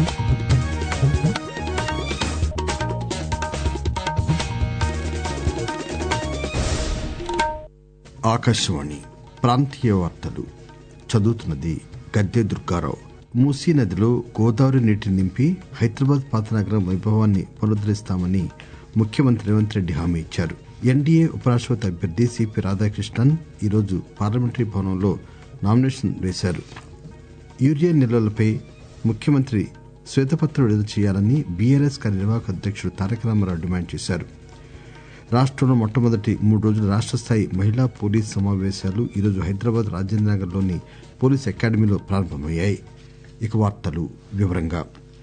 ఆకాశవాణి ప్రాంతీయ వార్తలు చదువుతున్నది గద్దె దుర్గారావు మూసీ నదిలో గోదావరి నీటిని నింపి హైదరాబాద్ పాతనగరం వైభవాన్ని పునరుద్దరిస్తామని ముఖ్యమంత్రి రేవంత్ రెడ్డి హామీ ఇచ్చారు ఎన్డీఏ ఉపరాష్టపతి అభ్యర్థి సిపి రాధాకృష్ణన్ ఈరోజు పార్లమెంటరీ భవనంలో నామినేషన్ వేశారు యూరియా నిల్వలపై ముఖ్యమంత్రి శ్వేతపత్రం విడుదల చేయాలని బీఆర్ఎస్ కార్యనిర్వాహక అధ్యక్షుడు తారక రామారావు డిమాండ్ చేశారు రాష్టంలో మొట్టమొదటి మూడు రోజుల రాష్ట స్థాయి మహిళా పోలీస్ సమావేశాలు ఈరోజు హైదరాబాద్ రాజేంద్రనగర్ లోని పోలీస్ అకాడమీలో ప్రారంభమయ్యాయి ఇక వార్తలు వివరంగా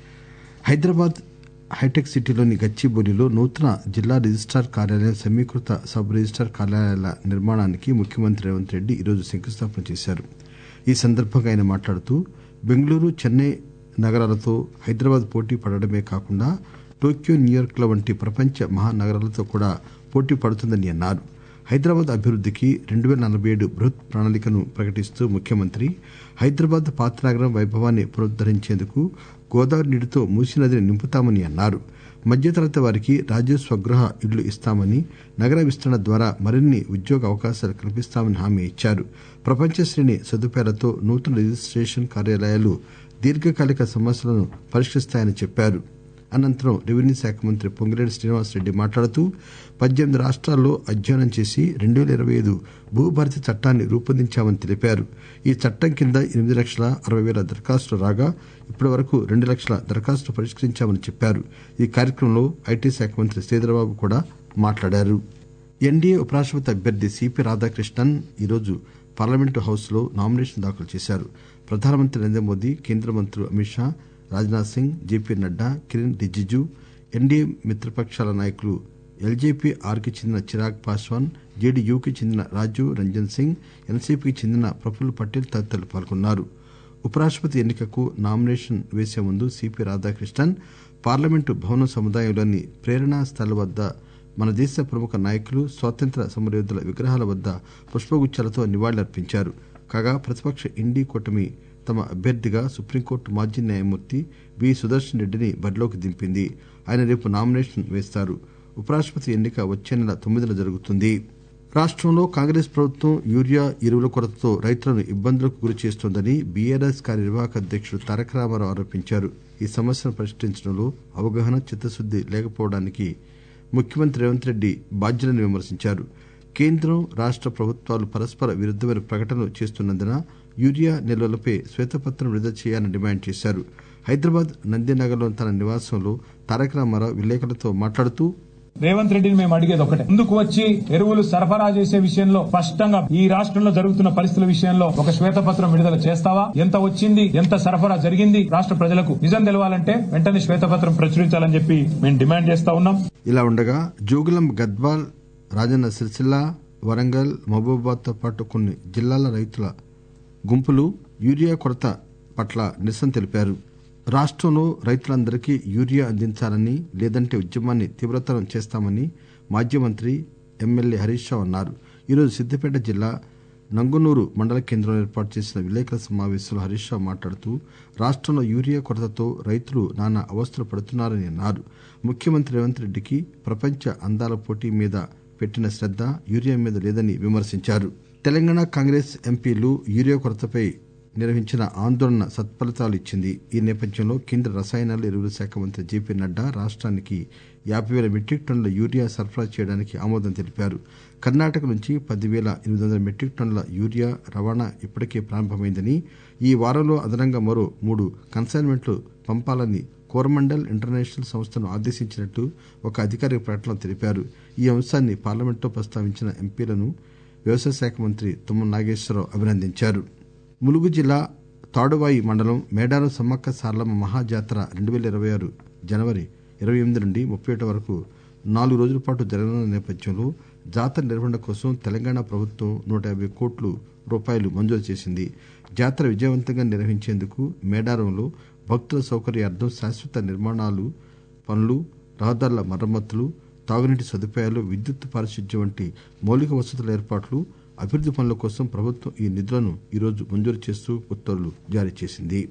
హైదరాబాద్ హైటెక్ సిటీలోని గచ్చిబౌలిలో నూతన జిల్లా రిజిస్టార్ కార్యాలయం సమీకృత సబ్ రిజిస్టార్ కార్యాలయాల నిర్మాణానికి ముఖ్యమంత్రి రేవంత్ రెడ్డి ఈరోజు శంకుస్థాపన చేశారు ఈ సందర్భంగా ఆయన మాట్లాడుతూ బెంగళూరు చెన్నై నగరాలతో హైదరాబాద్ పోటీ పడడమే కాకుండా టోక్యో న్యూయార్క్ ల వంటి ప్రపంచ మహానగరాలతో కూడా పోటీ పడుతుందని అన్నారు హైదరాబాద్ అభివృద్దికి రెండు పేల నలబై ఏడు బృహత్ ప్రణాళికను ప్రకటిస్తూ ముఖ్యమంత్రి హైదరాబాద్ పాతనగరం వైభవాన్ని పునరుద్దరించేందుకు గోదావరి నీటితో మూసీ నదిని నింపుతామని అన్నారు మధ్యతరగతి వారికి రాజీవ్ స్వగృహ ఇళ్లు ఇస్తామని నగర విస్తరణ ద్వారా మరిన్ని ఉద్యోగ అవకాశాలు కల్పిస్తామని హామీ ఇచ్చారు ప్రపంచ శ్రేణి సదుపాయాలతో నూతన రిజిస్టేషన్ కార్యాలయాలు దీర్ఘకాలిక సమస్యలను పరిష్కరిస్తాయని చెప్పారు అనంతరం రెవెన్యూ శాఖ మంత్రి పొంగిరెడ్డి శ్రీనివాసరెడ్డి మాట్లాడుతూ పద్దెనిమిది రాష్ట్రాల్లో అధ్యయనం చేసి రెండు పేల ఇరవై ఐదు భూభారతి చట్టాన్ని రూపొందించామని తెలిపారు ఈ చట్టం కింద ఎనిమిది లక్షల అరవై పేల దరఖాస్తులు రాగా ఇప్పటి వరకు రెండు లక్షల దరఖాస్తులు పరిష్కరించామని చెప్పారు ఈ కార్యక్రమంలో ఐటీ శాఖ మంత్రి శ్రీధరబాబు కూడా మాట్లాడారు ఎన్డీఏ ఉపరాష్టపతి అభ్యర్థి సిపి రాధాకృష్ణన్ ఈరోజు పార్లమెంటు హౌస్ లో నామినేషన్ దాఖలు చేశారు ప్రధానమంత్రి నరేంద్ర మోదీ కేంద్ర మంత్రులు అమిత్ షా రాజ్నాథ్ సింగ్ జేపీ నడ్డా కిరణ్ రిజిజు ఎన్డీఏ మిత్రపక్షాల నాయకులు ఎల్జేపీ ఆర్ కి చెందిన చిరాగ్ పాస్వాన్ జేడీయూకి చెందిన రాజీవ్ రంజన్ సింగ్ ఎన్సీపీకి చెందిన ప్రఫుల్ పటేల్ తదితరులు పాల్గొన్నారు ఉపరాష్టపతి ఎన్నికకు నామినేషన్ వేసే ముందు సిపి రాధాకృష్ణన్ పార్లమెంటు భవనం సముదాయంలోని ప్రేరణా స్థల్ వద్ద మన దేశ ప్రముఖ నాయకులు స్వాతంత్ర సమరయోధుల విగ్రహాల వద్ద పుష్పగుచ్చాలతో నివాళులర్పించారు కాగా ప్రతిపక్ష ఇండీ కూటమి తమ అభ్యర్థిగా సుప్రీంకోర్టు మాజీ న్యాయమూర్తి బి సుదర్శన్ రెడ్డిని బరిలోకి దింపింది ఆయన రేపు నామినేషన్ వేస్తారు ఉపరాష్టపతి ఎన్నిక వచ్చే నెల తొమ్మిదిన జరుగుతుంది రాష్టంలో కాంగ్రెస్ ప్రభుత్వం యూరియా ఎరువుల కొరతతో రైతులను ఇబ్బందులకు గురి చేస్తోందని బీఆర్ఎస్ కార్యనిర్వాహక అధ్యక్షుడు తారక రామారావు ఆరోపించారు ఈ సమస్యను పరిష్కరించడంలో అవగాహన చిత్తశుద్ది లేకపోవడానికి ముఖ్యమంత్రి రేవంత్ రెడ్డి బాధ్యులని విమర్శించారు కేంద్రం రాష్ట ప్రభుత్వాలు పరస్పర విరుద్దమైన ప్రకటనలు చేస్తున్నందున యూరియా నిల్వలపై శ్వేతపత్రం విడుదల చేయాలని డిమాండ్ చేశారు హైదరాబాద్ నందినగర్లోని తన నివాసంలో తారక రామారావు విలేకరులతో మాట్లాడుతూ రేవంత్ రెడ్డిని మేము అడిగేది ఒకటే ముందుకు వచ్చి ఎరువులు సరఫరా చేసే విషయంలో స్పష్టంగా ఈ రాష్ట్రంలో జరుగుతున్న పరిస్థితుల విషయంలో ఒక శ్వేతపత్రం విడుదల చేస్తావా ఎంత వచ్చింది ఎంత సరఫరా జరిగింది రాష్ట్ర ప్రజలకు నిజం తెలవాలంటే వెంటనే శ్వేతపత్రం ప్రచురించాలని చెప్పి మేము డిమాండ్ చేస్తా ఉన్నాం ఇలా ఉండగా జోగులం గద్వాల్ రాజన్న సిరిసిల్ల వరంగల్ మహబూబాబాద్ తో పాటు కొన్ని జిల్లాల రైతుల గుంపులు యూరియా కొరత పట్ల నిరసన తెలిపారు రాష్టంలో రైతులందరికీ యూరియా అందించాలని లేదంటే ఉద్యమాన్ని తీవ్రతరం చేస్తామని మాజీ మంత్రి ఎమ్మెల్యే హరీష్ రావు అన్నారు ఈరోజు సిద్దిపేట జిల్లా నంగునూరు మండల కేంద్రంలో ఏర్పాటు చేసిన విలేకరుల సమావేశంలో హరీష్ రావు మాట్లాడుతూ రాష్టంలో యూరియా కొరతతో రైతులు నానా అవస్థలు పడుతున్నారని అన్నారు ముఖ్యమంత్రి రేవంత్ రెడ్డికి ప్రపంచ అందాల పోటీ మీద పెట్టిన శ్రద్ద యూరియా మీద లేదని విమర్శించారు తెలంగాణ కాంగ్రెస్ ఎంపీలు యూరియా కొరతపై నిర్వహించిన ఆందోళన సత్ఫలితాలు ఇచ్చింది ఈ నేపథ్యంలో కేంద్ర రసాయనాలు ఎరువుల శాఖ మంత్రి జేపీ నడ్డా రాష్ట్రానికి యాభై వేల మెట్రిక్ టన్నుల యూరియా సరఫరా చేయడానికి ఆమోదం తెలిపారు కర్ణాటక నుంచి పదివేల ఎనిమిది వందల మెట్రిక్ టన్నుల యూరియా రవాణా ఇప్పటికే ప్రారంభమైందని ఈ వారంలో అదనంగా మరో మూడు కన్సైన్మెంట్లు పంపాలని కోరమండల్ ఇంటర్నేషనల్ సంస్థను ఆదేశించినట్టు ఒక అధికారిక ప్రకటనలో తెలిపారు ఈ అంశాన్ని పార్లమెంట్లో ప్రస్తావించిన ఎంపీలను వ్యవసాయ శాఖ మంత్రి తుమ్మల నాగేశ్వరరావు అభినందించారు ములుగు జిల్లా తాడువాయి మండలం మేడారం సమ్మక్క సారలమ్మ మహాజాతర రెండు పేల ఇరవై ఆరు జనవరి ఇరవై ఎనిమిది నుండి ముప్పై ఒకటి వరకు నాలుగు రోజుల పాటు జరగనున్న నేపథ్యంలో జాతర నిర్వహణ కోసం తెలంగాణ ప్రభుత్వం నూట యాభై కోట్లు రూపాయలు మంజూరు చేసింది జాతర విజయవంతంగా నిర్వహించేందుకు మేడారంలో భక్తుల సౌకర్యార్థం శాశ్వత నిర్మాణాలు పనులు రహదారుల మరమ్మతులు తాగునీటి సదుపాయాలు విద్యుత్ పారిశుద్ధ్యం వంటి మౌలిక వసతుల ఏర్పాట్లు అభివృద్ది పనుల కోసం ప్రభుత్వం ఈ నిధులను ఈరోజు మంజూరు చేస్తూ ఉత్తర్వులు జారీ చేసింది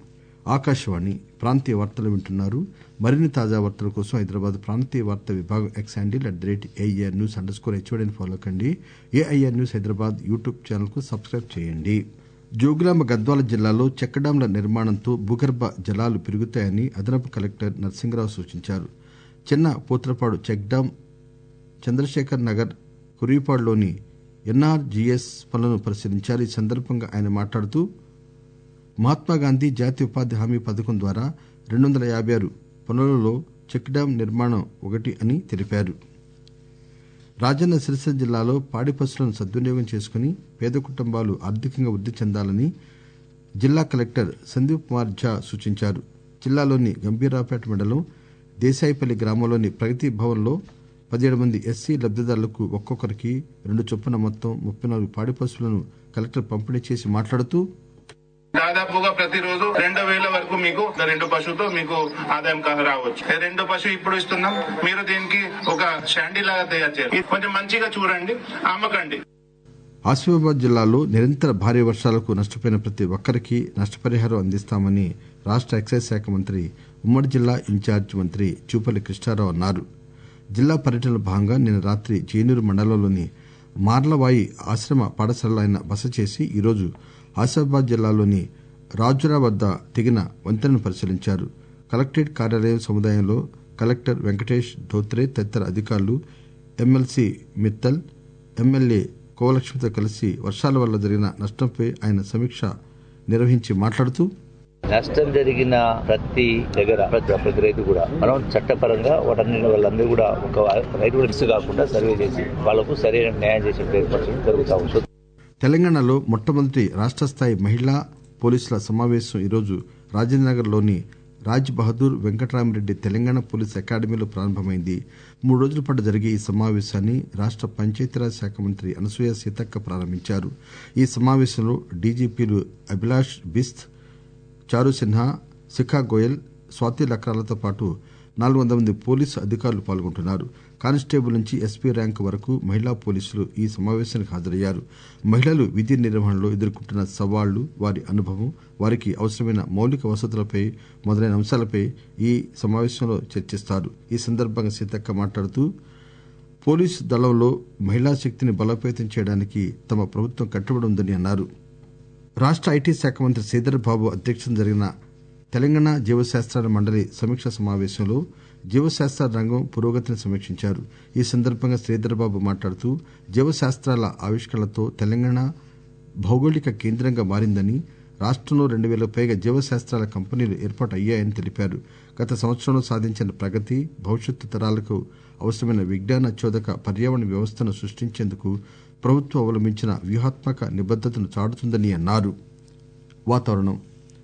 ఆకాశవాణి ప్రాంతీయ వార్తలు వింటున్నారు మరిన్ని తాజా వార్తల కోసం హైదరాబాద్ ప్రాంతీయ వార్తా విభాగం X handle at the rate AIR news under score హెచ్ఓడిని ఫాలో కండి AIR news Hyderabad YouTube channel కు సబ్స్క్రైబ్ చేయండి జోగులాంబ గద్వాల జిల్లాలో చెక్ డ్యాంల నిర్మాణంతో భూగర్భ జలాలు పెరుగుతాయని అదనపు కలెక్టర్ నరసింగరావు సూచించారు చిన్న పూత్రపాడు చెక్ డ్యాం చంద్రశేఖర్ నగర్ కురిపాడులోని ఎన్ఆర్జీఎస్ పనులను పరిశీలించారు ఈ సందర్భంగా ఆయన మాట్లాడుతూ మహాత్మాగాంధీ జాతీయ ఉపాధి హామీ పథకం ద్వారా రెండు వందల యాభై ఆరు పనులలో చెక్ డ్యాం నిర్మాణం ఒకటి అని తెలిపారు రాజన్న సిరిసిల్ల జిల్లాలో పాడి పశువులను సద్వినియోగం చేసుకుని పేద కుటుంబాలు ఆర్థికంగా వృద్ది చెందాలని జిల్లా కలెక్టర్ సందీప్ కుమార్ ఝా సూచించారు జిల్లాలోని గంభీరావుపేట మండలం దేశాయిపల్లి గ్రామంలోని ప్రగతి భవన్లో పదిహేడు మంది ఎస్సీ లబ్దిదారులకు ఒక్కొక్కరికి రెండు చొప్పున మొత్తం ముప్పై నాలుగు పాడి పశువులను కలెక్టర్ పంపిణీ చేసి మాట్లాడుతూ దాదాపుగా ప్రతిరోజు రెండు వేల వరకు మీకు రెండు పశువుతో మీకు ఆదాయం కా- రావచ్చు ఈ రెండు పశువు ఇప్పుడు ఇస్తున్నాం మీరు దీనికి ఒక షాండీ లాగా తయారు చేయాలి ఇది కొంచెం మంచిగా చూడండి అమ్మకండి ఆసిఫాబాద్ జిల్లాలో నిరంతర భారీ వర్షాలకు నష్టపోయిన ప్రతి ఒక్కరికి నష్టపరిహారం అందిస్తామని రాష్ట ఎక్సైజ్ శాఖ మంత్రి ఉమ్మడి జిల్లా ఇన్ఛార్జ్ మంత్రి చూపల్లి కృష్ణారావు అన్నారు జిల్లా పర్యటనలో భాగంగా నిన్న రాత్రి చేనూరు మండలంలోని మార్లవాయి ఆశ్రమ పాఠశాలలో ఆయన బస చేసి ఈరోజు ఆసిఫాబాద్ జిల్లాలోని రాజురా వద్ద తెగిన వంతెనను పరిశీలించారు కలెక్టరేట్ కార్యాలయం సముదాయంలో కలెక్టర్ వెంకటేష్ ధోత్రే తదితర అధికారులు ఎమ్మెల్సీ మిత్తల్ ఎమ్మెల్యే కోవలక్ష్మితో కలిసి వర్షాల వల్ల జరిగిన నష్టంపై ఆయన సమీక్ష నిర్వహించి మాట్లాడుతూ నష్టం జరిగిన ప్రతి దగ్గర ప్రతి ప్రతి రైతు కూడా మనం చట్టపరంగా వాటన్ని వాళ్ళందరూ కూడా ఒక రైతు కూడా మిస్ కాకుండా సర్వే చేసి వాళ్ళకు సరైన న్యాయం చేసే ఏర్పరచడం జరుగుతూ ఉంటుంది తెలంగాణలో మొట్టమొదటి రాష్ట్ర స్థాయి మహిళా పోలీసుల సమావేశం ఈరోజు రాజేంద్రనగర్ లోని రాజ్ బహదూర్ వెంకటరామిరెడ్డి తెలంగాణ పోలీస్ అకాడమీలో ప్రారంభమైంది మూడు రోజుల పాటు జరిగే ఈ సమావేశాన్ని రాష్ట పంచాయతీరాజ్ శాఖ మంత్రి అనసూయ సీతక్క ప్రారంభించారు ఈ సమావేశంలో డీజీపీలు అభిలాష్ బిస్త్ చారు సిన్హా శిఖా గోయల్ స్వాతి లక్రాలతో పాటు నాలుగు వందల మంది పోలీసు అధికారులు పాల్గొంటున్నారు కానిస్టేబుల్ నుంచి ఎస్పీ ర్యాంకు వరకు మహిళా పోలీసులు ఈ సమావేశానికి హాజరయ్యారు మహిళలు విధి నిర్వహణలో ఎదుర్కొంటున్న సవాళ్లు వారి అనుభవం వారికి అవసరమైన మౌలిక వసతులపై మొదలైన అంశాలపై ఈ సమావేశంలో చర్చిస్తారు ఈ సందర్భంగా సీతక్క మాట్లాడుతూ పోలీసు దళంలో మహిళా శక్తిని బలోపేతం చేయడానికి తమ ప్రభుత్వం కట్టుబడి ఉందని అన్నారు రాష్ట ఐటీ శాఖ మంత్రి శ్రీధర్ బాబు అధ్యక్షతన జరిగిన తెలంగాణ జీవశాస్త్రాల మండలి సమీక్ష సమావేశంలో జీవశాస్త్ర రంగం పురోగతిని సమీక్షించారు ఈ సందర్భంగా శ్రీధర్ బాబు మాట్లాడుతూ జీవశాస్త్రాల ఆవిష్కరణలతో తెలంగాణ భౌగోళిక కేంద్రంగా మారిందని రాష్టంలో రెండు వేల పైగా జీవశాస్త్రాల కంపెనీలు ఏర్పాటు అయ్యాయని తెలిపారు గత సంవత్సరంలో సాధించిన ప్రగతి భవిష్యత్తు తరాలకు అవసరమైన విజ్ఞాన చోదక పర్యావరణ వ్యవస్థను సృష్టించేందుకు ప్రభుత్వం అవలంబించిన వ్యూహాత్మక నిబద్దతను చాటుతుందని అన్నారు వాతావరణం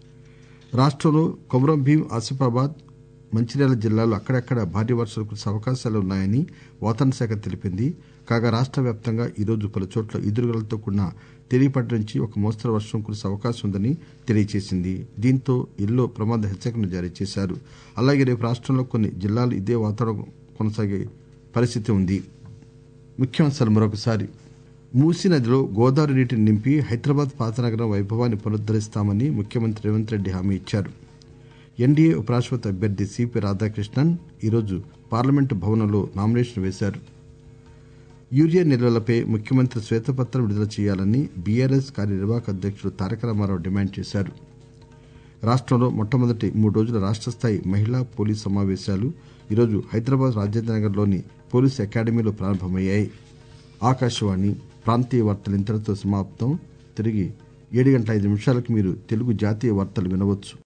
రాష్టంలో కొమరం భీం ఆసిఫాబాద్ మంచిర్యాల జిల్లాలో అక్కడక్కడ భారీ వర్షాలు కురిసే అవకాశాలు ఉన్నాయని వాతావరణ శాఖ తెలిపింది కాగా రాష్ట వ్యాప్తంగా ఈరోజు పలుచోట్ల ఈదురుగాలతో కూడిన తేలిపాటి నుంచి ఒక మోస్తరు వర్షం కురిసే అవకాశం ఉందని తెలియజేసింది దీంతో ఎల్లో ప్రమాద హెచ్చరికను జారీ చేశారు అలాగే రేపు రాష్టంలో కొన్ని జిల్లాలు ఇదే వాతావరణం కొనసాగే పరిస్థితి ఉంది ముఖ్యాంశాలు మరొకసారి మూసీ నదిలో గోదావరి నీటిని నింపి హైదరాబాద్ పాతనగరం వైభవాన్ని పునరుద్దరిస్తామని ముఖ్యమంత్రి రేవంత్ రెడ్డి హామీ ఇచ్చారు ఎన్డీఏ ఉపరాష్టపతి అభ్యర్థి సిపి రాధాకృష్ణన్ ఈరోజు పార్లమెంటు భవనంలో నామినేషన్ వేశారు యూరియా నిల్వలపై ముఖ్యమంత్రి శ్వేతపత్రం విడుదల చేయాలని బీఆర్ఎస్ కార్యనిర్వాహక అధ్యక్షుడు తారక రామారావు డిమాండ్ చేశారు రాష్టంలో మొట్టమొదటి మూడు రోజుల రాష్ట్ర స్థాయి మహిళా పోలీస్ సమావేశాలు ఈరోజు హైదరాబాద్ రాజేంద్రనగర్లోని పోలీస్ అకాడమీలో ప్రారంభమయ్యాయి ఆకాశవాణి ప్రాంతీయ వార్తలు ఇంతటితో సమాప్తం తిరిగి ఏడు గంటల ఐదు నిమిషాలకు మీరు తెలుగు జాతీయ వార్తలు వినవచ్చు